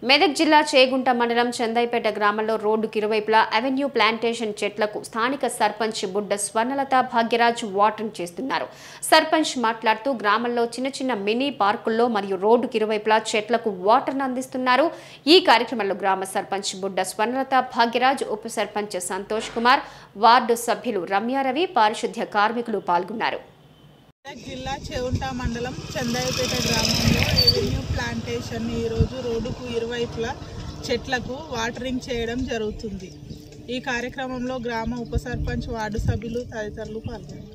మెదక్ జిల్లా చేగుంట మండలం చందాయిపేట గ్రామంలో రోడ్డుకి ఇరువైపులా అవెన్యూ ప్లాంటేషన్ చెట్లకు స్థానిక సర్పంచ్ బుడ్డ స్వర్ణలత భాగ్యరాజ్ వాటరింగ్ చేస్తున్నారు సర్పంచ్ మాట్లాడుతూ గ్రామంలో చిన్న చిన్న మినీ పార్కుల్లో మరియు రోడ్డుకి ఇరువైపులా చెట్లకు వాటర్ను అందిస్తున్నారు ఈ కార్యక్రమంలో గ్రామ సర్పంచ్ బుడ్డ స్వర్ణలత భాగ్యరాజ్ ఉప సర్పంచ్ సంతోష్ కుమార్ వార్డు సభ్యులు రమ్యారవి పారిశుద్ధ్య కార్మికులు పాల్గొన్నారు మెదక్ జిల్లా చెవుంట మండలం చందాయిపేట గ్రామంలో రెవెన్యూ ప్లాంటేషన్ ఈరోజు రోడ్డుకు ఇరువైపులా చెట్లకు వాటరింగ్ చేయడం జరుగుతుంది ఈ కార్యక్రమంలో గ్రామ ఉప సర్పంచ్ వార్డు సభ్యులు తదితరులు పాల్గొన్నారు